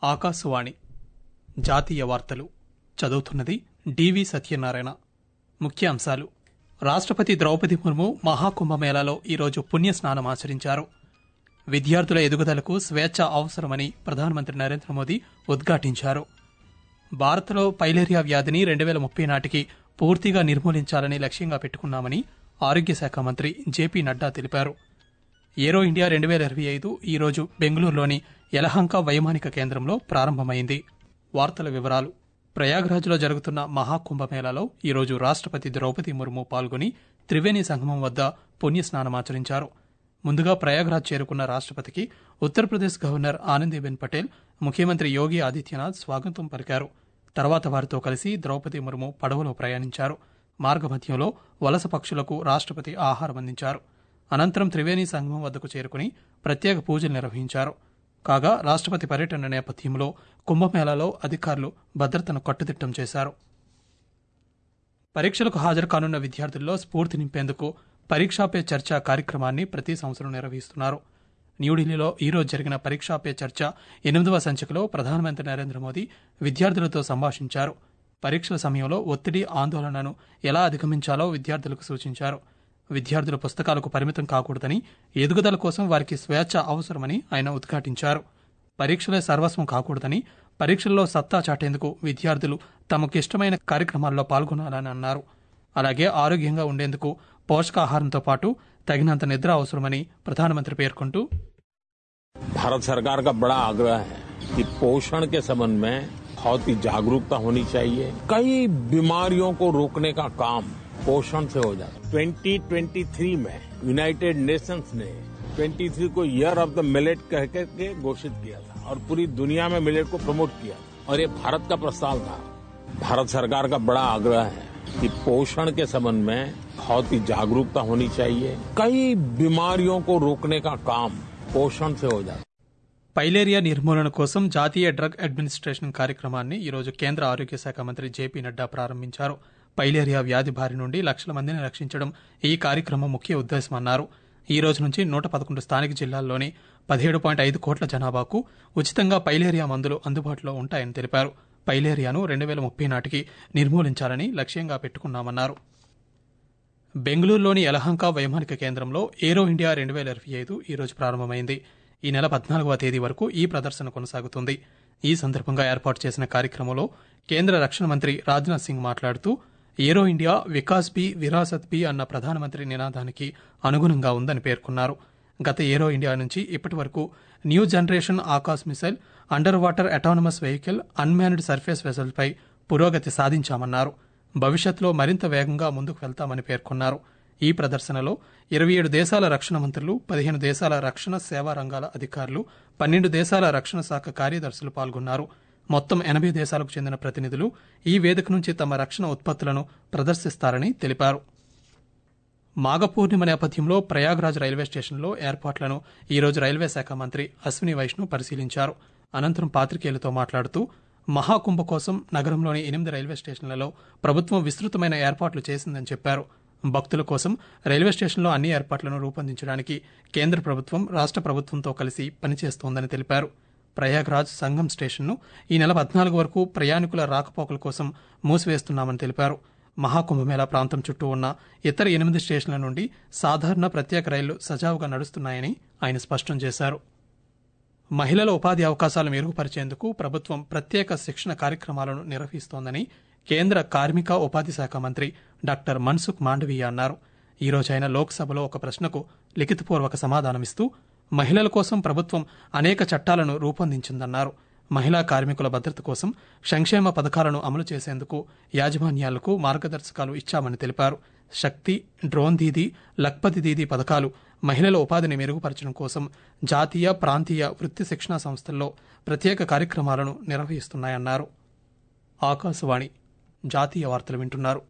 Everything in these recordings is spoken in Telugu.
ఆకాశవాణి జాతీయ వార్తలు చదువుతున్నది డివి సత్యనారాయణ ముఖ్యాంశాలు రాష్ట్రపతి ద్రౌపది ముర్ము మహాకుంభమేళాలో ఈరోజు పుణ్యస్నానం ఆచరించారు విద్యార్థుల ఎదుగుదలకు స్వేచ్ఛ అవసరమని ప్రధానమంత్రి నరేంద్ర మోదీ ఉద్ఘాటించారు భారత్లో పైలేరియా వ్యాధిని రెండు వేల ముప్పై నాటికి పూర్తిగా నిర్మూలించాలని లక్ష్యంగా పెట్టుకున్నామని ఆరోగ్య శాఖ మంత్రి జేపీ నడ్డా తెలిపారు ఏరో ఇండియా రెండు వేల ఇరవై ఐదు ఈరోజు బెంగళూరులోని యలహంక వైమానిక కేంద్రంలో ప్రారంభమైంది వార్తల వివరాలు ప్రయాగ్రాజ్లో జరుగుతున్న మహాకుంభమేళాలో ఈరోజు రాష్ట్రపతి ద్రౌపది ముర్ము పాల్గొని త్రివేణి సంగమం వద్ద పుణ్యస్నానమాచరించారు ముందుగా ప్రయాగ్రాజ్ చేరుకున్న రాష్ట్రపతికి ఉత్తరప్రదేశ్ గవర్నర్ ఆనందీబెన్ పటేల్ ముఖ్యమంత్రి యోగి ఆదిత్యనాథ్ స్వాగతం పలికారు తర్వాత వారితో కలిసి ద్రౌపది ముర్ము పడవలో ప్రయాణించారు మార్గమధ్యంలో వలస పక్షులకు రాష్ట్రపతి ఆహారం అందించారు అనంతరం త్రివేణి సంగమం వద్దకు చేరుకుని ప్రత్యేక పూజలు నిర్వహించారు కాగా రాష్ట్రపతి పర్యటన నేపథ్యంలో కుంభమేళాలో అధికారులు భద్రతను కట్టుదిట్టం చేశారు పరీక్షలకు హాజరు కానున్న విద్యార్థుల్లో స్ఫూర్తి నింపేందుకు పరీక్షా పే చర్చ కార్యక్రమాన్ని ప్రతి సంవత్సరం నిర్వహిస్తున్నారు న్యూఢిల్లీలో ఈరోజు జరిగిన పరీక్షా పే చర్చ ఎనిమిదవ సంచికలో ప్రధానమంత్రి నరేంద్ర మోదీ విద్యార్థులతో సంభాషించారు పరీక్షల సమయంలో ఒత్తిడి ఆందోళనను ఎలా అధిగమించాలో విద్యార్థులకు సూచించారు విద్యార్థుల పుస్తకాలకు పరిమితం కాకూడదని ఎదుగుదల కోసం వారికి స్వేచ్ఛ అవసరమని ఆయన ఉద్ఘాటించారు పరీక్షలే సర్వస్వం కాకూడదని పరీక్షల్లో సత్తా చాటేందుకు విద్యార్థులు తమకిష్టమైన కార్యక్రమాల్లో పాల్గొనాలని అన్నారు అలాగే ఆరోగ్యంగా ఉండేందుకు పోషకాహారంతో పాటు తగినంత నిద్ర అవసరమని ప్రధానమంత్రి పేర్కొంటూ भारत सरकार का बड़ा आग्रह है कि पोषण के संबंध में बहुत ही जागरूकता होनी चाहिए कई बीमारियों को रोकने का काम पोषण से हो जाता 2023 में यूनाइटेड नेशंस ने 23 को ईयर ऑफ द मिलेट कह के घोषित किया था और पूरी दुनिया में मिलेट को प्रमोट किया और ये भारत का प्रस्ताव था भारत सरकार का बड़ा आग्रह है कि पोषण के संबंध में बहुत ही जागरूकता होनी चाहिए कई बीमारियों को रोकने का काम पोषण से हो जाता పైలేరియా నిర్మూలన కోసం జాతీయ డ్రగ్ అడ్మినిస్ట్రేషన్ కార్యక్రమాన్ని ఈరోజు కేంద్ర ఆరోగ్య శాఖ మంత్రి జేపీ నడ్డా ప్రారంభించారు పైలేరియా వ్యాధి బారి నుండి లక్షల మందిని రక్షించడం ఈ కార్యక్రమం ముఖ్య ఉద్దేశమన్నారు ఈ రోజు నుంచి నూట పదకొండు స్థానిక జిల్లాల్లోని పదిహేడు పాయింట్ ఐదు కోట్ల జనాభాకు ఉచితంగా పైలేరియా మందులు అందుబాటులో ఉంటాయని తెలిపారు పైలేరియాను రెండు వేల ముప్పై నాటికి నిర్మూలించాలని లక్ష్యంగా పెట్టుకున్నామన్నారు బెంగళూరులోని యలహంక వైమానిక కేంద్రంలో ఏరో ఇండియా రెండు వేల ఇరవై ఐదు ఈ రోజు ప్రారంభమైంది ఈ నెల పద్నాలుగవ తేదీ వరకు ఈ ప్రదర్శన కొనసాగుతుంది ఈ సందర్భంగా ఏర్పాటు చేసిన కార్యక్రమంలో కేంద్ర రక్షణ మంత్రి రాజ్నాథ్ సింగ్ మాట్లాడుతూ ఏరో ఇండియా వికాస్ బి విరాసత్ బి అన్న ప్రధానమంత్రి నినాదానికి అనుగుణంగా ఉందని పేర్కొన్నారు గత ఏరో ఇండియా నుంచి ఇప్పటి వరకు new generation Akash missile under water autonomous vehicle unmanned surface వెసల్పై పురోగతి సాధించామన్నారు భవిష్యత్తులో మరింత వేగంగా ముందుకు వెళ్తామని పేర్కొన్నారు ఈ ప్రదర్శనలో ఇరవై ఏడు దేశాల రక్షణ మంత్రులు పదిహేను దేశాల రక్షణ సేవా రంగాల అధికారులు పన్నెండు దేశాల రక్షణ శాఖ కార్యదర్శులు పాల్గొన్నారు మొత్తం ఎనభై దేశాలకు చెందిన ప్రతినిధులు ఈ వేదిక నుంచి తమ రక్షణ ఉత్పత్తులను ప్రదర్శిస్తారని తెలిపారు మాఘ పూర్ణిమ నేపథ్యంలో ప్రయాగ్రాజ్ రైల్వే స్టేషన్లో ఏర్పాట్లను ఈరోజు రైల్వే శాఖ మంత్రి అశ్విని వైష్ణవ్ పరిశీలించారు అనంతరం పాత్రికేయులతో మాట్లాడుతూ మహాకుంభ కోసం నగరంలోని ఎనిమిది రైల్వే స్టేషన్లలో ప్రభుత్వం విస్తృతమైన ఏర్పాట్లు చేసిందని చెప్పారు భక్తుల కోసం రైల్వే స్టేషన్లో అన్ని ఏర్పాట్లను రూపొందించడానికి కేంద్ర ప్రభుత్వం రాష్ట ప్రభుత్వంతో కలిసి పనిచేస్తోందని తెలిపారు ప్రయాగ్రాజ్ సంగం స్టేషన్ను ఈ నెల పద్నాలుగు వరకు ప్రయాణికుల రాకపోకల కోసం మూసివేస్తున్నామని తెలిపారు మహాకుంభమేళా ప్రాంతం చుట్టూ ఉన్న ఇతర ఎనిమిది స్టేషన్ల నుండి సాధారణ ప్రత్యేక రైళ్లు సజావుగా నడుస్తున్నాయని ఆయన స్పష్టం చేశారు మహిళల ఉపాధి అవకాశాలు మెరుగుపరిచేందుకు ప్రభుత్వం ప్రత్యేక శిక్షణ కార్యక్రమాలను నిర్వహిస్తోందని కేంద్ర కార్మిక ఉపాధి శాఖ మంత్రి డాక్టర్ మన్సుఖ్ మాండవీయ అన్నారు ఈ రోజు ఆయన లోక్సభలో ఒక ప్రశ్నకు లిఖితపూర్వక సమాధానమిస్తూ మహిళల కోసం ప్రభుత్వం అనేక చట్టాలను రూపొందించిందన్నారు మహిళా కార్మికుల భద్రత కోసం సంక్షేమ పథకాలను అమలు చేసేందుకు యాజమాన్యాలకు మార్గదర్శకాలు ఇచ్చామని తెలిపారు శక్తి డ్రోన్ దీదీ లక్పతి దీదీ పథకాలు మహిళల ఉపాధిని మెరుగుపరచడం కోసం జాతీయ ప్రాంతీయ వృత్తి శిక్షణా సంస్థల్లో ప్రత్యేక కార్యక్రమాలను నిర్వహిస్తున్నాయన్నారు ఆకాశవాణి జాతీయ వార్తలు వింటున్నారు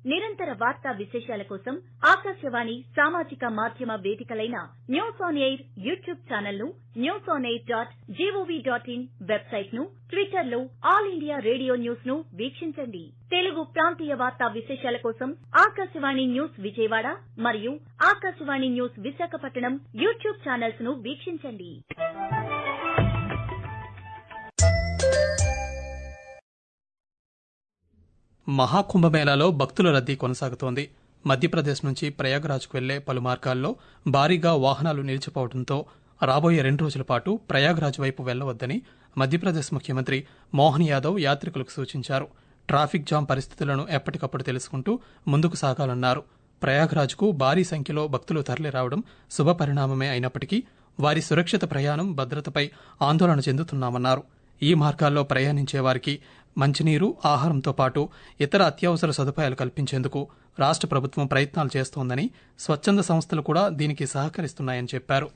నిరంతర వార్తా విశేషాల కోసం ఆకాశవాణి సామాజిక మాధ్యమ వేదికలైన News on Air YouTube channel ను News on Air dot G O V dot in website ను ట్విట్టర్ లో ఆల్ ఇండియా రేడియో న్యూస్ ను వీక్షించండి తెలుగు ప్రాంతీయ వార్తా విశేషాల కోసం ఆకాశవాణి న్యూస్ విజయవాడ మరియు Akashvani News Visakhapatnam YouTube channels ను వీక్షించండి మహాకుంభమేళాలో భక్తుల రద్దీ కొనసాగుతోంది మధ్యప్రదేశ్ నుంచి ప్రయాగ్రాజ్కు వెళ్లే పలు మార్గాల్లో భారీగా వాహనాలు నిలిచిపోవడంతో రాబోయే రెండు రోజుల పాటు ప్రయాగ్రాజ్ వైపు వెళ్లవద్దని మధ్యప్రదేశ్ ముఖ్యమంత్రి మోహన్ యాదవ్ యాత్రికులకు సూచించారు ట్రాఫిక్ జామ్ పరిస్థితులను ఎప్పటికప్పుడు తెలుసుకుంటూ ముందుకు సాగాలన్నారు ప్రయాగ్రాజ్కు భారీ సంఖ్యలో భక్తులు తరలిరావడం శుభపరిణామమే అయినప్పటికీ వారి సురక్షిత ప్రయాణం భద్రతపై ఆందోళన చెందుతున్నామన్నారు ఈ మార్గాల్లో ప్రయాణించే వారికి మంచినీరు ఆహారంతో పాటు ఇతర అత్యవసర సదుపాయాలు కల్పించేందుకు రాష్ట్ర ప్రభుత్వం ప్రయత్నాలు చేస్తోందని స్వచ్ఛంద సంస్థలు కూడా దీనికి సహకరిస్తున్నాయని చెప్పారు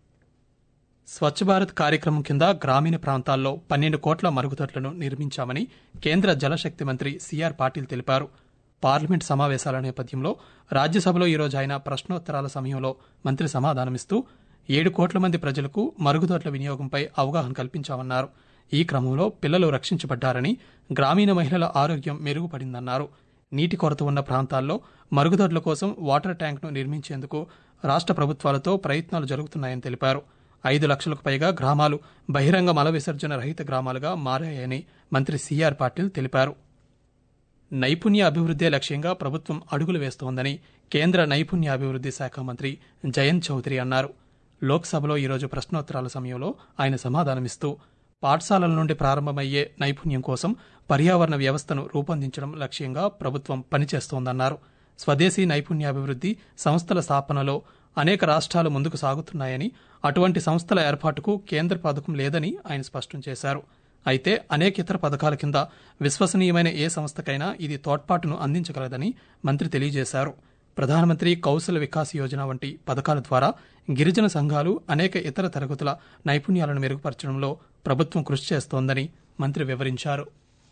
స్వచ్ఛ భారత్ కార్యక్రమం కింద గ్రామీణ ప్రాంతాల్లో పన్నెండు కోట్ల మరుగుదొడ్లను నిర్మించామని కేంద్ర జలశక్తి మంత్రి సిఆర్ పాటిల్ తెలిపారు పార్లమెంట్ సమావేశాల నేపథ్యంలో రాజ్యసభలో ఈరోజు ఆయన ప్రశ్నోత్తరాల సమయంలో మంత్రి సమాధానమిస్తూ ఏడు కోట్ల మంది ప్రజలకు మరుగుదొడ్ల వినియోగంపై అవగాహన కల్పించామన్నారు ఈ క్రమంలో పిల్లలు రక్షించబడ్డారని గ్రామీణ మహిళల ఆరోగ్యం మెరుగుపడిందన్నారు నీటి కొరత ఉన్న ప్రాంతాల్లో మరుగుదొడ్ల కోసం వాటర్ ట్యాంక్ను నిర్మించేందుకు రాష్ట్ర ప్రభుత్వాలతో ప్రయత్నాలు జరుగుతున్నాయని తెలిపారు ఐదు లక్షలకు పైగా గ్రామాలు బహిరంగ మల విసర్జన రహిత గ్రామాలుగా మారాయని మంత్రి సిఆర్ పాటిల్ తెలిపారు నైపుణ్య అభివృద్దే లక్ష్యంగా ప్రభుత్వం అడుగులు వేస్తోందని కేంద్ర నైపుణ్య అభివృద్ది శాఖ మంత్రి జయంత్ చౌదరి అన్నారు లోక్సభలో ఈరోజు ప్రశ్నోత్తరాల సమయంలో ఆయన సమాధానమిస్తూ పాఠశాలల నుండి ప్రారంభమయ్యే నైపుణ్యం కోసం పర్యావరణ వ్యవస్థను రూపొందించడం లక్ష్యంగా ప్రభుత్వం పనిచేస్తోందన్నారు స్వదేశీ నైపుణ్యాభివృద్ది సంస్థల స్థాపనలో అనేక రాష్ట్రాలు ముందుకు సాగుతున్నాయని అటువంటి సంస్థల ఏర్పాటుకు కేంద్ర పథకం లేదని ఆయన స్పష్టం చేశారు అయితే అనేక ఇతర పథకాల కింద విశ్వసనీయమైన ఏ సంస్థకైనా ఇది తోడ్పాటును అందించగలదని మంత్రి తెలియజేశారు ప్రధానమంత్రి కౌశల వికాస్ యోజన వంటి పథకాల ద్వారా గిరిజన సంఘాలు అనేక ఇతర తరగతుల నైపుణ్యాలను మెరుగుపరచడంలో ప్రభుత్వం కృషి చేస్తోందని మంత్రి వివరించారు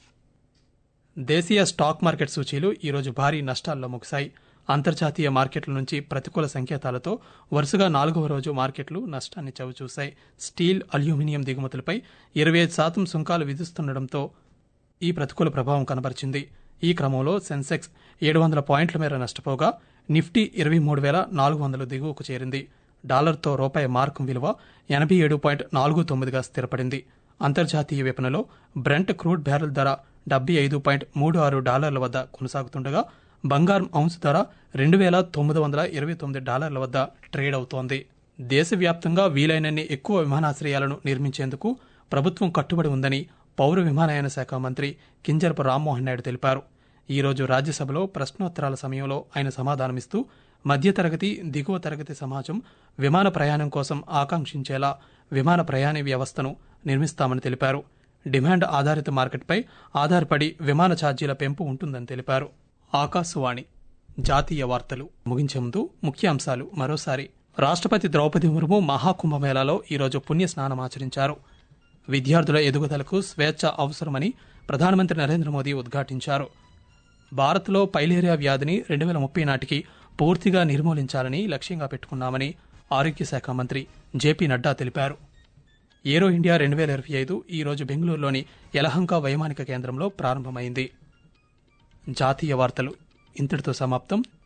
దేశీయ స్టాక్ మార్కెట్ సూచీలు ఈరోజు భారీ నష్టాల్లో ముగిశాయి అంతర్జాతీయ మార్కెట్ల నుంచి ప్రతికూల సంకేతాలతో వరుసగా నాలుగవ రోజు మార్కెట్లు నష్టాన్ని చవిచూశాయి స్టీల్ అల్యూమినియం దిగుమతులపై ఇరవై ఐదు శాతం సుంకాలు విధిస్తుండటంతో ఈ ప్రతికూల ప్రభావం కనబరిచింది ఈ క్రమంలో సెన్సెక్స్ ఏడు వందల పాయింట్ల మేర నష్టపోగా నిఫ్టీ ఇరవై మూడు వేల నాలుగు వందలు దిగువకు చేరింది డాలర్తో రూపాయి మార్కం విలువ ఎనభై ఏడు పాయింట్ నాలుగు తొమ్మిదిగా స్థిరపడింది అంతర్జాతీయ విపణిలో బ్రెంట్ క్రూడ్ బ్యారెల్ ధర డెబ్బై ఐదు పాయింట్ మూడు ఆరు డాలర్ల వద్ద కొనసాగుతుండగా బంగారం ఔన్స్ ధర రెండు వేల తొమ్మిది వందల ఇరవై తొమ్మిది డాలర్ల వద్ద ట్రేడ్ అవుతోంది దేశవ్యాప్తంగా వీలైనన్ని ఎక్కువ విమానాశ్రయాలను నిర్మించేందుకు ప్రభుత్వం కట్టుబడి ఉందని పౌర విమానయాన శాఖ మంత్రి కింజరపు రామ్మోహన్ నాయుడు తెలిపారు ఈ రోజు రాజ్యసభలో ప్రశ్నోత్తరాల సమయంలో ఆయన సమాధానమిస్తూ మధ్యతరగతి దిగువ తరగతి సమాజం విమాన ప్రయాణం కోసం ఆకాంక్షించేలా విమాన ప్రయాణ వ్యవస్థను నిర్మిస్తామని తెలిపారు డిమాండ్ ఆధారిత మార్కెట్పై ఆధారపడి విమాన ఛార్జీల పెంపు ఉంటుందని తెలిపారు ఆకాశవాణి జాతీయ వార్తలు ముగించే ముందు ముఖ్యాంశాలు మరోసారి రాష్ట్రపతి ద్రౌపది ముర్ము మహాకుంభమేళాలో ఈరోజు పుణ్య స్నానం ఆచరించారు విద్యార్థుల ఎదుగుదలకు స్వేచ్ఛ అవసరమని ప్రధానమంత్రి నరేంద్ర మోదీ ఉద్ఘాటించారు భారత్లో పైలేరియా వ్యాధిని రెండు వేల ముప్పై నాటికి పూర్తిగా నిర్మూలించాలని లక్ష్యంగా పెట్టుకున్నామని ఆరోగ్య శాఖ మంత్రి జేపీ నడ్డా తెలిపారు ఏరో ఇండియా రెండు వేల ఇరవై ఐదు ఈ రోజు బెంగళూరులోని యలహంక వైమానిక కేంద్రంలో ప్రారంభమైంది జాతీయ వార్తలు ఇంతటితో సమాప్తం